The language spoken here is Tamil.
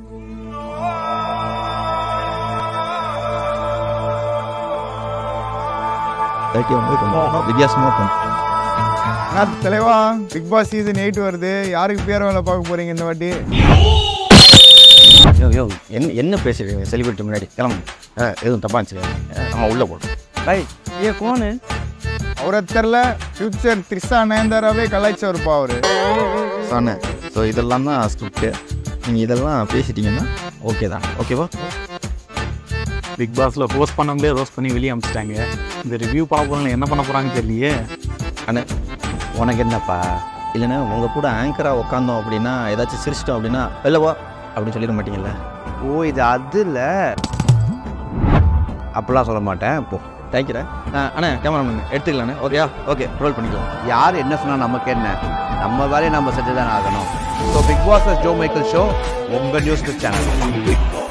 தேர்ட்டி வந்து கொஞ்சம் வித்தியாசமாக பண்ணும் நான் தலைவா பிக் பாஸ் சீசன் எயிட் வருது யாருக்கு பேர் வேலை பார்க்க போறீங்க இந்த வாட்டி யோ யோ என்ன என்ன பேசுறீங்க செலிபிரிட்டி முன்னாடி கிளம்பு ஆ, எதுவும் தப்பா இருந்துச்சு நம்ம உள்ளே போட்டோம் பாய் ஏ கோனு அவரை தெரில ஃபியூச்சர் த்ரிஷா நயன்தாராவே கலாய்ச்சவருப்பா அவரு சொன்னேன் ஸோ இதெல்லாம் தான் ஸ்கிரிப்ட் நீங்கள் இதெல்லாம் பேசிட்டீங்கன்னா ஓகே தான் ஓகேவா பிக் பாஸ்ல போஸ்ட் பண்ணவங்களே ரோஸ்ட் பண்ணி வெளியே அமிச்சிட்டாங்க இந்த ரிவ்யூ பார்க்க போறவங்க என்ன பண்ண போறாங்கன்னு தெரியலையே அண்ணே உனக்கு என்னப்பா இல்லைன்னா உங்கள் கூட ஆங்கராக உட்காந்தோம் அப்படின்னா ஏதாச்சும் சிரிச்சிட்டோம் அப்படின்னா வெளில வா அப்படின்னு சொல்லிட மாட்டீங்கல்ல ஓ இது அது இல்லை அப்படிலாம் சொல்ல மாட்டேன் போ தேங்க்யூண்ணே அண்ணா கேமரா எடுத்துக்கலாண்ணே ஓகேயா ஓகே ரோல் பண்ணிக்கலாம் யார் என்ன சொன்னால் நமக்கு என்ன நம்ம வேலையை நம்ம செஞ்சு தானே ஆகணும் so big boss Joe Michael show உங்கள் நியூஸ் சேனல்